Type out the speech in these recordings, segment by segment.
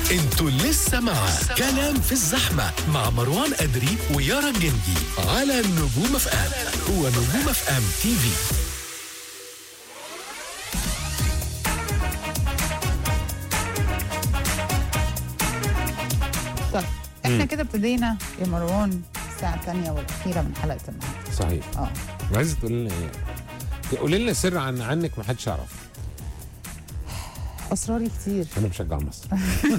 انتوا لسه مع كلام في الزحمة مع مروان أدري ويارا الجندي على نجوم اف ام ونجوم اف ام تي في طيب احنا كده ابتدينا يا مروان الساعة الثانية والأخيرة من حلقة النهاردة صحيح اه عايز تقول لنا ايه قولي لنا سر عن عنك ما حدش يعرف أسراري كتير انا بشجع مصر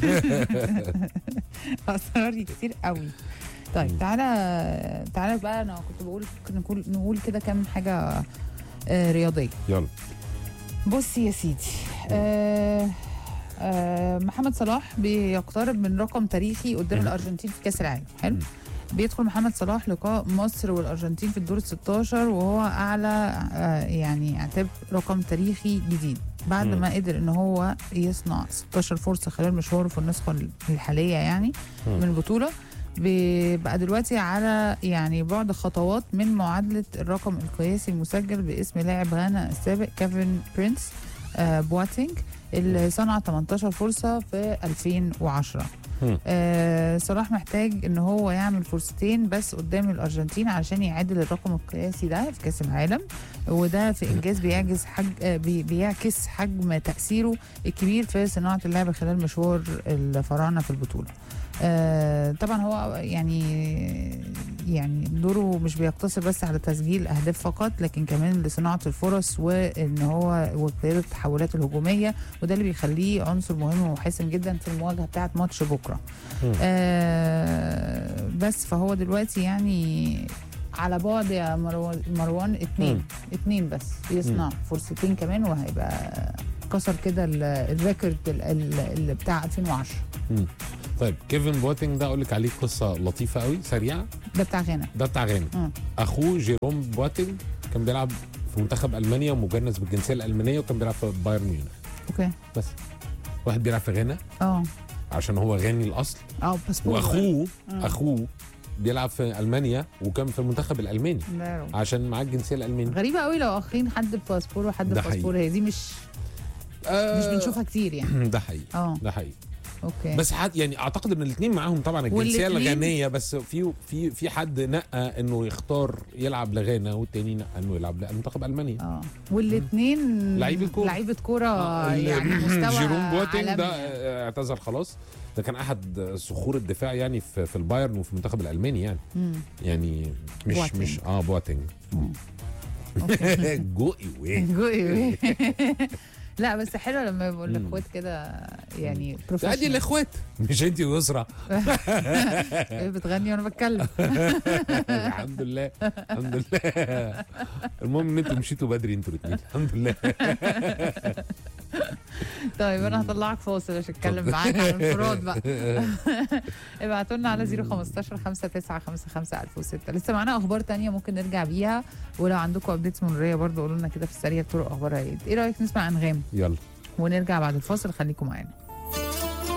أسراري كتير قوي طيب تعالى تعالى بقى أنا كنت بقول ممكن نقول نقول كده كام حاجة آه رياضية يلا بص يا سيدي آه آه محمد صلاح بيقترب من رقم تاريخي قدام مم. الارجنتين في كاس العالم حلو مم. بيدخل محمد صلاح لقاء مصر والارجنتين في الدور ال 16 وهو اعلى آه يعني اعتبر رقم تاريخي جديد بعد مم. ما قدر ان هو يصنع 16 فرصه خلال مشواره في النسخه الحاليه يعني مم. من البطوله ب- بقى دلوقتي على يعني بعد خطوات من معادله الرقم القياسي المسجل باسم لاعب غانا السابق كيفن برينس آه بواتينج اللي صنع 18 فرصه في 2010 مم. آه صلاح محتاج ان هو يعمل فرصتين بس قدام الارجنتين علشان يعادل الرقم القياسي ده في كاس العالم وده في انجاز بيعجز حج آه بي بيعكس حجم تاثيره الكبير في صناعه اللعبه خلال مشوار الفراعنه في البطوله آه طبعا هو يعني يعني دوره مش بيقتصر بس على تسجيل اهداف فقط لكن كمان لصناعه الفرص وان هو وقياده التحولات الهجوميه وده اللي بيخليه عنصر مهم وحاسم جدا في المواجهه بتاعه ماتش بكره مم. آه بس فهو دلوقتي يعني على بعد يا مروان, مروان اتنين مم. اتنين بس يصنع فرصتين كمان وهيبقى كسر كده ال- الريكورد ال- ال- اللي بتاع 2010 مم. طيب كيفن بواتينج ده اقول لك عليه قصه لطيفه قوي سريعه ده بتاع غانا ده بتاع غانا مم. اخوه جيروم بواتينج كان بيلعب في منتخب المانيا ومجنس بالجنسيه الالمانيه وكان بيلعب في بايرن ميونخ اوكي بس واحد بيلعب في غانا اه عشان هو غاني الاصل اه باسبور واخوه مم. اخوه بيلعب في المانيا وكان في المنتخب الالماني لا. عشان معاه الجنسيه الالمانيه غريبه قوي لو اخين حد باسبور وحد ده باسبور هي دي مش مش بنشوفها كتير يعني ده حقيقي اه ده حقيقي اوكي بس حد يعني اعتقد ان الاثنين معاهم طبعا الجنسيه والاتنين- الغانيه بس في في في حد نقى انه يختار يلعب لغانا والتاني نقى انه يلعب لمنتخب المانيا اه والاثنين لعيبة كورة. لعيبه كوره آه، يعني مستوى جيروم بواتينج ده عالمي. آه، اعتزل خلاص ده كان احد صخور الدفاع يعني في في البايرن وفي المنتخب الالماني يعني مم. يعني مش بواتينج. مش اه بواتينج مم. أوكي. جوي ويه جوي. لا بس حلو لما يبقوا مم. الاخوات كده يعني ادي بروفيشنال الاخوات مش انت ويسرى بتغني وانا بتكلم الحمد لله الحمد لله المهم ان انتوا مشيتوا بدري انتوا الاثنين الحمد لله طيب انا هطلعك فاصل عشان اتكلم معاك عن الانفراد بقى ابعتوا لنا على 015 5955 1006 لسه معانا اخبار تانية ممكن نرجع بيها ولو عندكم ابديتس مروريه برضه قولوا لنا كده في السريع طرق اخبارها ايه ايه رايك نسمع انغام يلا ونرجع بعد الفاصل خليكم معانا